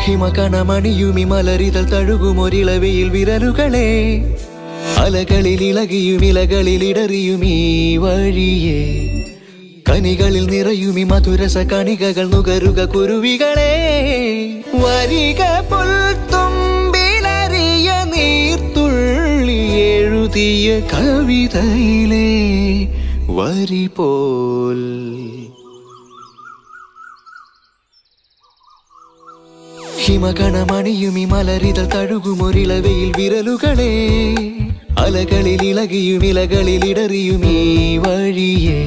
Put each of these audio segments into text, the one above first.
ഹിമകണമണിയുമി മലരിതൾ തഴുകുമൊരിളവയിൽ വിരലുകളെ അലകളിൽ ഇളകിയും ഇലകളിൽ ഇടറിയും ഈ വഴിയെ കനികളിൽ നിറയുമി മധുരസ കണികകൾ നുകരുക കുരുവികളെ വരിക പുൽത്തുമ്പിലറിയ നീർത്തുള്ളി എഴുതിയ കവിതയിലെ വരി പോൽ ഹിമകണമണിയുമി മലരിതൾ തഴുകുമൊരിളവയിൽ വിരലുകളെ അലകളിൽ ഇളകിയും ഇലകളിൽ ഇടറിയും ഈ വഴിയെ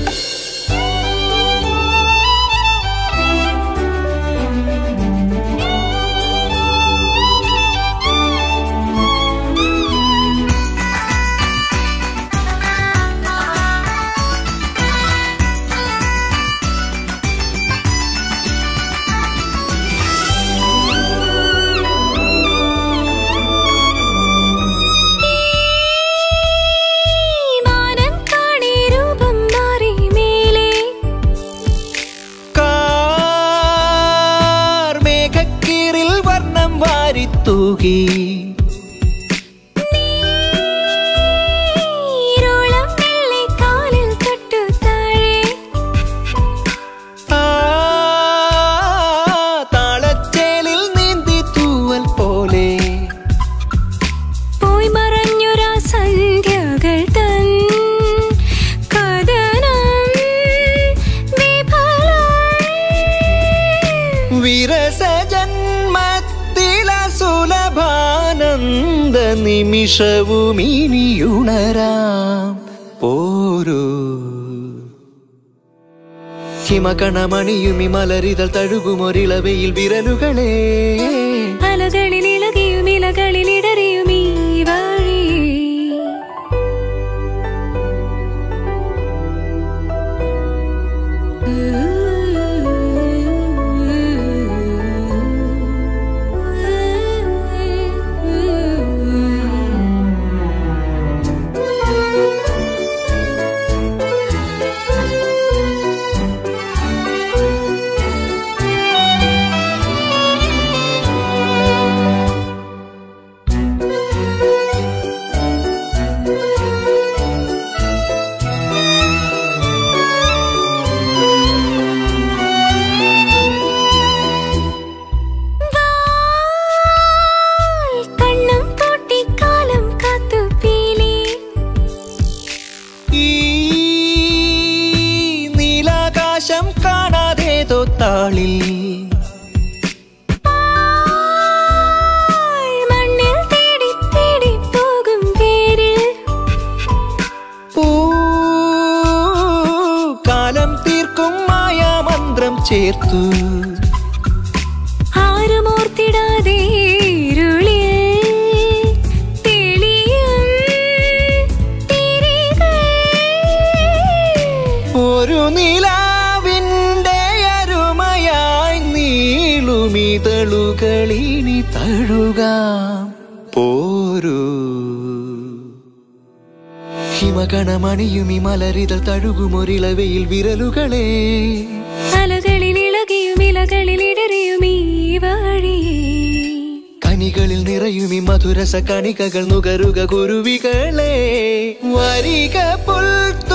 മാനം കാണി രൂപം മാറി മേലെ കാർ മേഘക്കീറിൽ വർണ്ണം വാരിത്തൂകി നീരോളം വെള്ളി കാലിൽ തൊട്ടു താഴെ ആ താളച്ചേലിൽ നീന്തി തൂവൽ പോലെ പോയി മറഞ്ഞൊരാ സന്ധ്യകൾ തൻ കഥനം വിഫലം വിരസ ജന്മത്തില സുലഭാനന്ദ നിമിഷവും ഇനിയുണരാം പോരൂ ഹിമകണമണിയുമി മലരിതൾ തഴുകുമൊരിളവയിൽ വിരലുകളെ അലകളിൽ ഇളകിയും ഇലകളിൽ ഇടറിയും ഈ വഴി കണ്ണം പൂട്ടി കാലം കാത്തു പീലി ഈ നീലാകാശം കാണാതേതോ താളിൽ മണ്ണിൽ തേടി തേടി പോകും പേരിൽ പൂ കാലം തീർക്കും മായാമന്ത്രം ചേർത്തു ആരും ഓർത്തിടാതെ ഇരുളിൽ തെളിയും തിരികൾ. ഒരു നിലാവിൻ്റെ അരുമയായി നീളുമിതളുകളിനി തഴുകാം പോരൂ ഹിമകണമണിയുമി മലരിതൾ തഴുകുമൊരിളവയിൽ വിരലുകളെ അലകളിൽ ഇളകിയും ഇലകളിൽ ഇടറിയും ഈ വഴി കനികളിൽ നിറയുമി മധുരസ കണികകൾ നുകരുക കുരുവികളെ വരിക പുൽ